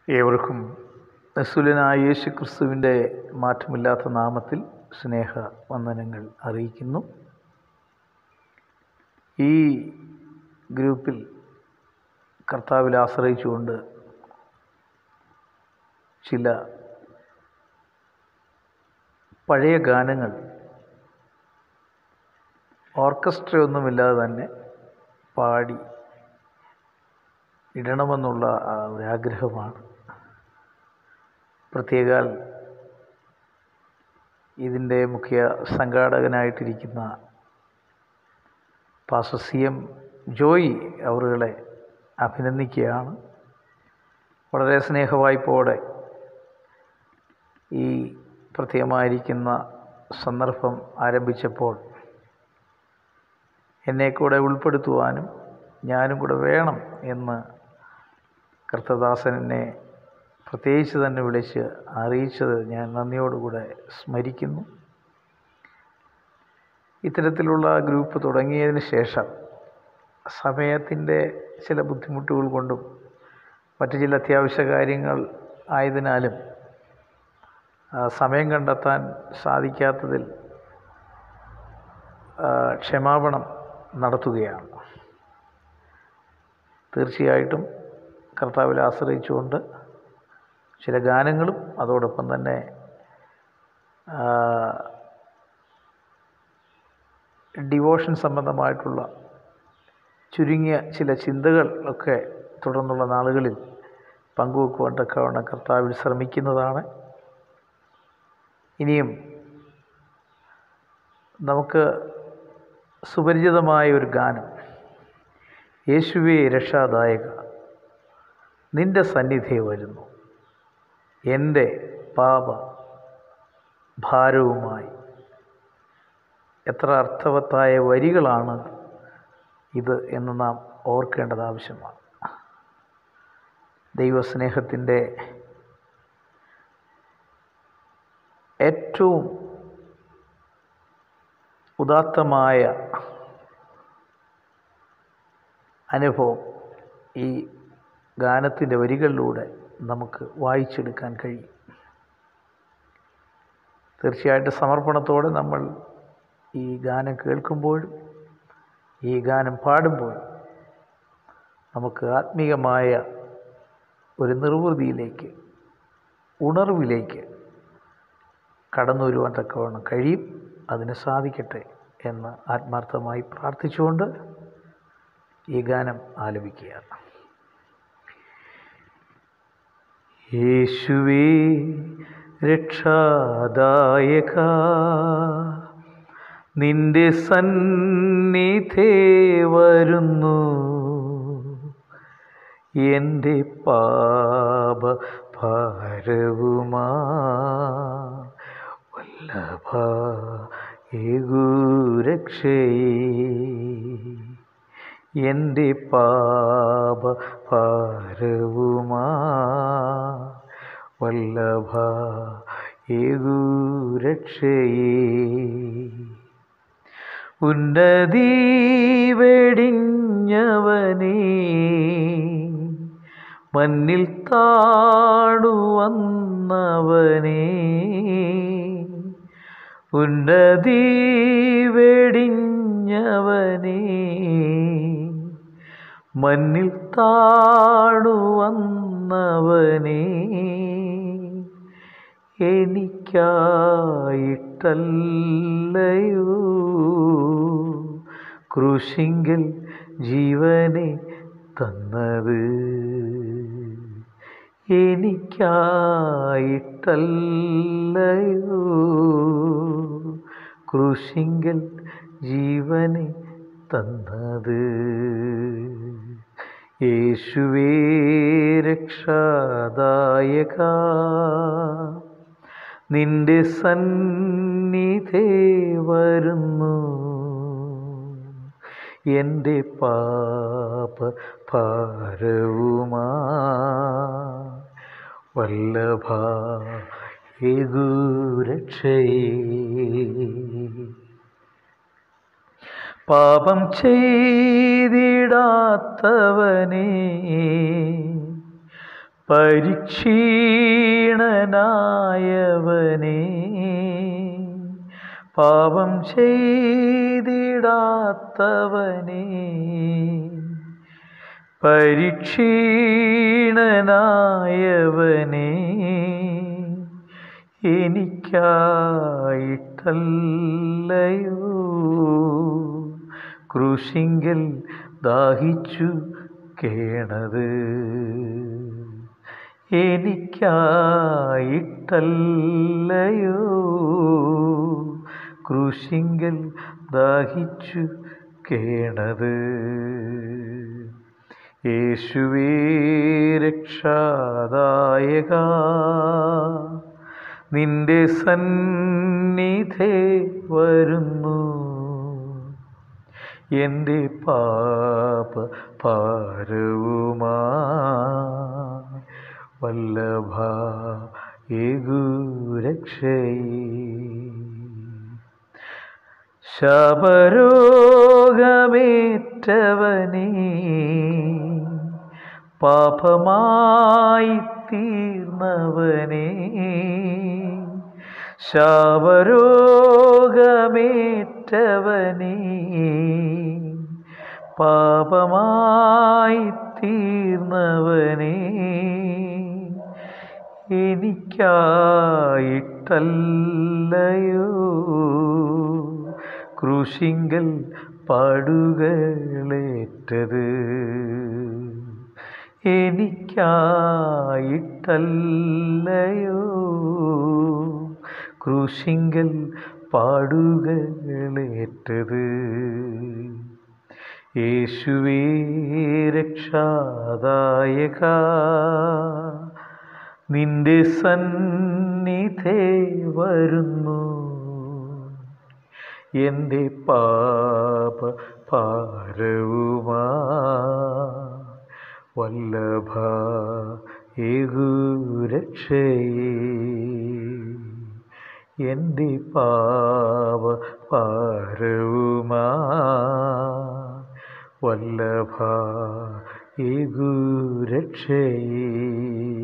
ഏവർക്കും നസുലനായ യേശു ക്രിസ്തുവിൻ്റെ മാറ്റമില്ലാത്ത നാമത്തിൽ സ്നേഹ വന്ദനങ്ങൾ അറിയിക്കുന്നു ഈ ഗ്രൂപ്പിൽ കർത്താവിൽ ആശ്രയിച്ചുകൊണ്ട് ചില പഴയ ഗാനങ്ങൾ ഓർക്കസ്ട്രയൊന്നുമില്ലാതെ തന്നെ പാടി ഇടണമെന്നുള്ള ആ ഒരു ആഗ്രഹമാണ് പ്രത്യേകാൽ ഇതിൻ്റെ മുഖ്യ സംഘാടകനായിട്ടിരിക്കുന്ന പാസ്റ്റർ സി എം ജോയി അവറുകളെ അഭിനന്ദിക്കുകയാണ് വളരെ സ്നേഹവായ്പോടെ ഈ പ്രത്യേകമായിരിക്കുന്ന സന്ദർഭം ആരംഭിച്ചപ്പോൾ എന്നെ കൂടെ ഉൾപ്പെടുത്തുവാനും ഞാനും കൂടെ വേണം എന്ന് കർത്തദാസൻ എന്നെ പ്രത്യേകിച്ച് തന്നെ വിളിച്ച് അറിയിച്ചത് ഞാൻ നന്ദിയോടുകൂടെ സ്മരിക്കുന്നു ഇത്തരത്തിലുള്ള ഗ്രൂപ്പ് തുടങ്ങിയതിന് ശേഷം സമയത്തിൻ്റെ ചില ബുദ്ധിമുട്ടുകൾ കൊണ്ടും മറ്റു ചില അത്യാവശ്യ കാര്യങ്ങൾ ആയതിനാലും ആ, സമയം കണ്ടെത്താൻ സാധിക്കാത്തതിൽ ആ, ക്ഷമാപണം നടത്തുകയാണ് തീർച്ചയായിട്ടും കർത്താവിൽ ആശ്രയിച്ചുകൊണ്ട് ചില ഗാനങ്ങളും അതോടൊപ്പം തന്നെ ആ, ഡിവോഷൻ സംബന്ധമായിട്ടുള്ള ചുരുങ്ങിയ ചില ചിന്തകൾ ഒക്കെ തുടർന്നുള്ള നാളുകളിൽ പങ്കുവെക്കുവാൻ തക്കവണ്ണം കർത്താവിൽ ശ്രമിക്കുന്നതാണ് ഇനിയും നമുക്ക് സുപരിചിതമായ ഒരു ഗാനം യേശുവേ രക്ഷാദായക നിന്റെ സന്നിധി വരുന്നു എൻ്റെ പാപ ഭാരവുമായി എത്ര അർത്ഥവത്തായ വരികളാണ് ഇത് എന്ന് നാം ഓർക്കേണ്ടത് ആവശ്യമാണ് ദൈവസ്നേഹത്തിൻ്റെ ഏറ്റവും ഉദാത്തമായ അനുഭവം ഈ ഗാനത്തിൻ്റെ വരികളിലൂടെ നമുക്ക് വായിച്ചെടുക്കാൻ കഴിയും തീർച്ചയായിട്ടും സമർപ്പണത്തോടെ നമ്മൾ ഈ ഗാനം കേൾക്കുമ്പോഴും ഈ ഗാനം പാടുമ്പോഴും നമുക്ക് ആത്മീയമായ ഒരു നിർവൃതിയിലേക്ക് ഉണർവിലേക്ക് കടന്നു വരുവാൻ തക്കവണ്ണം കഴിയും അതിന് സാധിക്കട്ടെ എന്ന് ആത്മാർത്ഥമായി പ്രാർത്ഥിച്ചുകൊണ്ട് ഈ ഗാനം ആലപിക്കുകയാണ് യേശുവേ രക്ഷാദായക നിന്റെ സന്നിധേ വരുന്നു എൻ്റെ പാപ ഭാരവുമാ വല്ലഭ ഏകുരക്ഷയേ എൻ്റെ പാപ ഭാരവുമാ വല്ലഭ ഏകുരക്ഷയേ ഉന്നതി വെടിഞ്ഞവനേ മണ്ണിൽ താണു വന്നവനേ ഉന്നതി വെടിഞ്ഞവനേ മണ്ണിൽ താണു വന്നവനേ എനിക്കായിട്ടല്ലയോ ക്രൂശിങ്കൽ ജീവനെ തന്നത് എനിക്കായിട്ടല്ലയോ ക്രൂശിങ്കൽ ജീവനെ തന്നത് യേശുവേ രക്ഷാദായക നിന്റെ സന്നിധേ വരുന്നു എൻ്റെ പാപ ഭാരവുമാ വല്ലഭ ഏകുരക്ഷയേ പാപം ചെയ്തിടാത്തവനേ പരിക്ഷീണനായവനേ പാപം ചെയ്തിടാത്തവനേ പരിക്ഷീണനായവനേ എനിക്കായിട്ടല്ലയോ ക്രൂശിങ്കൽ ദാഹിച്ചു കേണത് എനിക്കായിട്ടല്ലയോ ക്രൂശിങ്കൽ ദാഹിച്ചു കേണത് യേശുവേ രക്ഷാദായക നിന്റെ സന്നിധേ വരുന്നു എൻ്റെ പാപ ഭാരവുമാ വല്ലഭ ഏകുരക്ഷയേ ശബരോഗമേറ്റവനേ പാപമായി തീർന്നവനേ ശബരോഗമേറ്റവനേ പാപമായി തീർന്നവനേ എനിക്കായിട്ടല്ലയോ ക്രൂശിങ്കൽ പാടുകളേറ്റത് എനിക്കായിട്ടല്ലയോ ക്രൂശിങ്കൽ പാടുകളേറ്റത് യേശുവേ രക്ഷാദായക നിന്റെ സന്നിധേ വരുന്നു എൻ്റെ പാപ ഭാരവുമാ വല്ലഭ ഏകുരക്ഷയേ എൻ്റെ പാപ ഭാരവുമാ വല്ലഭ ഏകുരക്ഷയേ